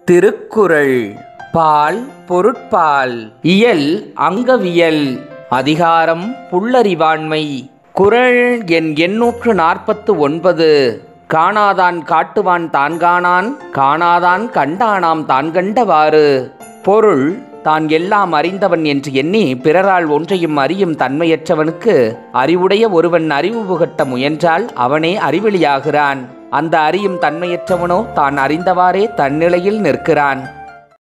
திருக்குறள் பால் பொருட்பால் இயல் அங்கவியல் அதிகாரம் புல்லறிவாண்மை குறள் எண் எண்ணூற்று நாற்பத்து ஒன்பது காணாதான் காட்டுவான் தான் காணான் காணாதான் கண்டானாம் தான் கண்டவாறு பொருள் தான் எல்லாம் அறிந்தவன் என்று எண்ணி பிறரால் ஒன்றையும் அறியும் தன்மையற்றவனுக்கு அறிவுடைய ஒருவன் அறிவு புகட்ட முயன்றால் அவனே அறிவெளியாகிறான் அந்த அறியும் தன்மையற்றவனோ தான் அறிந்தவாறே தன்னிலையில் நிற்கிறான்